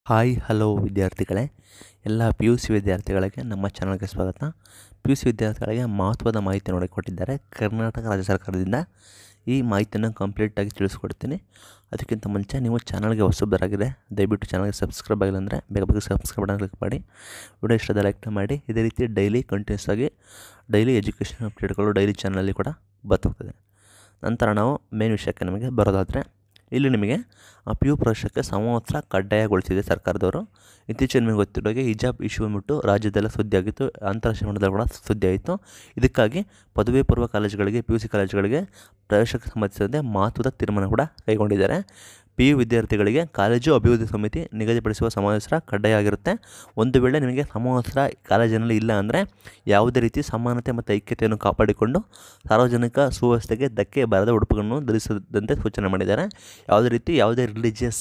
hi hello ವಿದ್ಯಾರ್ಥಿಗಳೇ ಎಲ್ಲ P U C ವಿದ್ಯಾರ್ಥಿಗಳಿಗೆ ನಮ್ಮ ಚಾನಲ್ಗೆ ಸ್ವಾಗತ ಪಿ ಯು ಸಿ ವಿದ್ಯಾರ್ಥಿಗಳಿಗೆ ಮಹತ್ವದ ಮಾಹಿತಿ ನೋಡಿ ಕೊಟ್ಟಿದ್ದಾರೆ ಕರ್ನಾಟಕ ರಾಜ್ಯ ಸರ್ಕಾರದಿಂದ ಈ ಮಾಹಿತಿಯನ್ನು ಕಂಪ್ಲೀಟಾಗಿ ತಿಳಿಸ್ಕೊಡ್ತೀನಿ ಅದಕ್ಕಿಂತ ಮುಂಚೆ ನೀವು ಚಾನಲ್ಗೆ ಹೊಸಬರಾಗಿದೆ ದಯವಿಟ್ಟು ಚಾನಲ್ಗೆ ಸಬ್ಸ್ಕ್ರೈಬ್ ಆಗಿಲ್ಲ ಅಂದರೆ ಬೇಗ ಬೇಗ ಸಬ್ಸ್ಕ್ರೈಬ್ ಬಟನ್ ಕ್ಲಿಕ್ ಮಾಡಿ ವಿಡಿಯೋ ಇಷ್ಟದ ಲೈಕ್ ಮಾಡಿ ಇದೇ ರೀತಿ ಡೈಲಿ ಕಂಟಿನ್ಯೂಸ್ ಆಗಿ ಡೈಲಿ ಎಜುಕೇಷನ್ ಅಪ್ಡೇಟ್ಗಳು ಡೈಲಿ ಚಾನಲಲ್ಲಿ ಕೂಡ ಬರ್ತಿರ್ತದೆ ನಂತರ ನಾವು ಮೇನ್ ವಿಷಯಕ್ಕೆ ನಮಗೆ ಬರೋದಾದರೆ ಇಲ್ಲಿ ನಿಮಗೆ ಪಿ ಯು ಪ್ರವೇಶಕ್ಕೆ ಸಂವತ್ಸರ ಕಡ್ಡಾಯಗೊಳಿಸಿದೆ ಸರ್ಕಾರದವರು ಇತ್ತೀಚೆಗೆ ನಿಮಗೆ ಗೊತ್ತಿರೋ ಹಾಗೆ ಹಿಜಾಬ್ ಇಶ್ಯೂ ಬಂದ್ಬಿಟ್ಟು ರಾಜ್ಯದೆಲ್ಲ ಸುದ್ದಿ ಆಗಿತ್ತು ಅಂತಾರಾಷ್ಟ್ರೀಯ ಮಟ್ಟದಲ್ಲಿ ಕೂಡ ಸುದ್ದಿ ಆಯಿತು ಇದಕ್ಕಾಗಿ ಪದವಿ ಪೂರ್ವ ಕಾಲೇಜುಗಳಿಗೆ ಪಿ ಯು ಸಿ ಕಾಲೇಜುಗಳಿಗೆ ಪ್ರವೇಶಕ್ಕೆ ಸಂಬಂಧಿಸಿದಂತೆ ಮಹತ್ವದ ತೀರ್ಮಾನ ಕೂಡ ಕೈಗೊಂಡಿದ್ದಾರೆ ಪಿ ಯು ವಿದ್ಯಾರ್ಥಿಗಳಿಗೆ ಕಾಲೇಜು ಅಭಿವೃದ್ಧಿ ಸಮಿತಿ ನಿಗದಿಪಡಿಸುವ ಸಮಾವೇಶ ಕಡ್ಡಾಯ ಆಗಿರುತ್ತೆ ಒಂದು ವೇಳೆ ನಿಮಗೆ ಸಮಾವೇಶ ಕಾಲೇಜಿನಲ್ಲಿ ಇಲ್ಲ ಅಂದರೆ ಯಾವುದೇ ರೀತಿ ಸಮಾನತೆ ಮತ್ತು ಐಕ್ಯತೆಯನ್ನು ಕಾಪಾಡಿಕೊಂಡು ಸಾರ್ವಜನಿಕ ಸುವ್ಯವಸ್ಥೆಗೆ ಧಕ್ಕೆ ಬಾರದ ಉಡುಪುಗಳನ್ನು ಧರಿಸದಂತೆ ಸೂಚನೆ ಮಾಡಿದ್ದಾರೆ ಯಾವುದೇ ರೀತಿ ಯಾವುದೇ ರಿಲಿಜಿಯಸ್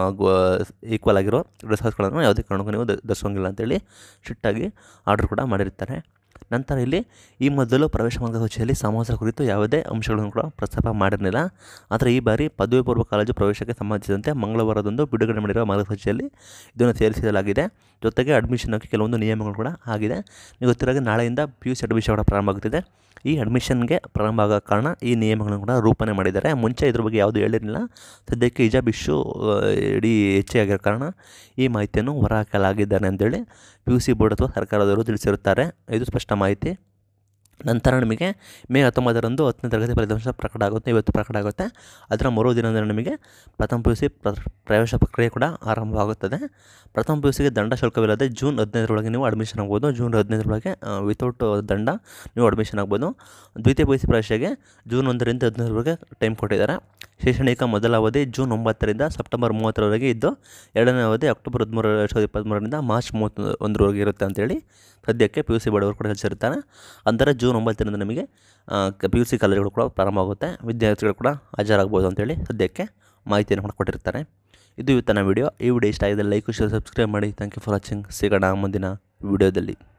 ಈಕ್ವಲ್ ಆಗಿರೋ ಡ್ರೆಸ್ಸಸ್ಗಳನ್ನು ಯಾವುದೇ ಕಾರಣಕ್ಕೂ ನೀವು ಧ- ಧರಿಸೋಂಗಿಲ್ಲ ಅಂತೇಳಿ ಸ್ಟ್ರಿಕ್ಟಾಗಿ ಆರ್ಡರ್ ಕೂಡ ಮಾಡಿರ್ತಾರೆ ನಂತರ ಇಲ್ಲಿ ಈ ಮೊದಲು ಪ್ರವೇಶ ಮಾರ್ಗಸೂಚಿಯಲ್ಲಿ ಸಮಾಜ ಕುರಿತು ಯಾವುದೇ ಅಂಶಗಳನ್ನು ಕೂಡ ಪ್ರಸ್ತಾಪ ಮಾಡಿರಲಿಲ್ಲ ಆದರೆ ಈ ಬಾರಿ ಪದವಿ ಪೂರ್ವ ಕಾಲೇಜು ಪ್ರವೇಶಕ್ಕೆ ಸಂಬಂಧಿಸಿದಂತೆ ಮಂಗಳವಾರದಂದು ಬಿಡುಗಡೆ ಮಾಡಿರುವ ಮಾರ್ಗಸೂಚಿಯಲ್ಲಿ ಇದನ್ನು ಸೇರಿಸಲಾಗಿದೆ ಜೊತೆಗೆ ಅಡ್ಮಿಷನ್ಗೆ ಕೆಲವೊಂದು ನಿಯಮಗಳು ಕೂಡ ಆಗಿದೆ ನೀವು ಗೊತ್ತಿರೋ ಹಾಗೆ ನಾಳೆಯಿಂದ ಪಿ ಯು ಸಿ ಅಡ್ಮಿಷನ್ ಕೂಡ ಪ್ರಾರಂಭ ಆಗುತ್ತಿದೆ ಈ ಅಡ್ಮಿಷನ್ಗೆ ಪ್ರಾರಂಭ ಆಗೋ ಕಾರಣ ಈ ನಿಯಮಗಳನ್ನು ಕೂಡ ರೂಪಣೆ ಮಾಡಿದ್ದಾರೆ ಮುಂಚೆ ಇದ್ರ ಬಗ್ಗೆ ಯಾವುದೂ ಹೇಳಿರಲಿಲ್ಲ ಸದ್ಯಕ್ಕೆ ಹಿಜಾಬ್ ಇಶ್ಯೂ ಇಡೀ ಹೆಚ್ಚಾಗಿರೋ ಕಾರಣ ಈ ಮಾಹಿತಿಯನ್ನು ಹೊರಹಾಕಲಾಗಿದ್ದಾನೆ ಅಂತೇಳಿ ಪಿ ಯು ಸಿ ಬೋರ್ಡ್ ಅಥವಾ ಸರ್ಕಾರದವರು ತಿಳಿಸಿರುತ್ತಾರೆ ಇದು ಸ್ಪಷ್ಟ ಮಾಹಿತಿ ನಂತರ ನಿಮಗೆ ಮೇ ಹತ್ತೊಂಬತ್ತರಂದು ಹತ್ತನೇ ತರಗತಿ ಫಲಿತಾಂಶ ಪ್ರಕಟ ಆಗುತ್ತೆ ಇವತ್ತು ಪ್ರಕಟ ಆಗುತ್ತೆ ಅದರ ಮರು ದಿನದಂದು ನಿಮಗೆ ಪ್ರಥಮ ಪಿ ಯು ಸಿ ಪ್ರವೇಶ ಪ್ರಕ್ರಿಯೆ ಕೂಡ ಆರಂಭವಾಗುತ್ತದೆ ಪ್ರಥಮ ಪಿ ಯು ಸಿಗೆ ದಂಡ ಶುಲ್ಕವಿಲ್ಲದೆ ಜೂನ್ ಹದಿನೈದರೊಳಗೆ ನೀವು ಅಡ್ಮಿಷನ್ ಆಗ್ಬೋದು ಜೂನ್ ಹದಿನೈದರೊಳಗೆ ವಿತೌಟ್ ದಂಡ ನೀವು ಅಡ್ಮಿಷನ್ ಆಗ್ಬೋದು ದ್ವಿತೀಯ ಪಿ ಯು ಸಿ ಪ್ರವೇಶಕ್ಕೆ ಜೂನ್ ಒಂದರಿಂದ ಹದಿನೈದರವರೆಗೆ ಟೈಮ್ ಕೊಟ್ಟಿದ್ದಾರೆ ಶೈಕ್ಷಣಿಕ ಮೊದಲ ಅವಧಿ ಜೂನ್ ಒಂಬತ್ತರಿಂದ ಸೆಪ್ಟೆಂಬರ್ ಮೂವತ್ತರವರೆಗೆ ಇದ್ದು ಎರಡನೇ ಅವಧಿ ಅಕ್ಟೋಬರ್ ಹದಿಮೂರು ಎರಡು ಸಾವಿರದ ಇಪ್ಪತ್ತ್ಮೂರರಿಂದ ಮಾರ್ಚ್ ಮೂವತ್ತ ಒಂದರವರೆಗೆ ಇರುತ್ತೆ ಅಂತೇಳಿ ಸದ್ಯಕ್ಕೆ ಪಿ ಯು ಸಿ ಬೋರ್ಡವರು ಕೂಡ ತಿಳಿಸಿರ್ತಾರೆ ಅಂದರೆ ಜೂನ್ ಒಂಬತ್ತರಿಂದ ನಿಮಗೆ ಪಿ ಯು ಸಿ ಕಾಲೇಜುಗಳು ಕೂಡ ಪ್ರಾರಂಭ ಆಗುತ್ತೆ ವಿದ್ಯಾರ್ಥಿಗಳು ಕೂಡ ಹಾಜರಾಗ್ಬೋದು ಅಂತೇಳಿ ಸದ್ಯಕ್ಕೆ ಮಾಹಿತಿಯನ್ನು ಕೂಡ ಕೊಟ್ಟಿರ್ತಾರೆ ಇದು ಇವತ್ತಿನ ವಿಡಿಯೋ ಈ ವಿಡಿಯೋ ಇಷ್ಟ ಆಗಿದೆ ಲೈಕ್ ಶೇರ್ ಸಬ್ಸ್ಕ್ರೈಬ್ ಮಾಡಿ ಥ್ಯಾಂಕ್ ಯು ಫಾರ್ ವಾಚಿಂಗ್ ಸಿಗೋಣ ಮುಂದಿನ ವಿಡಿಯೋದಲ್ಲಿ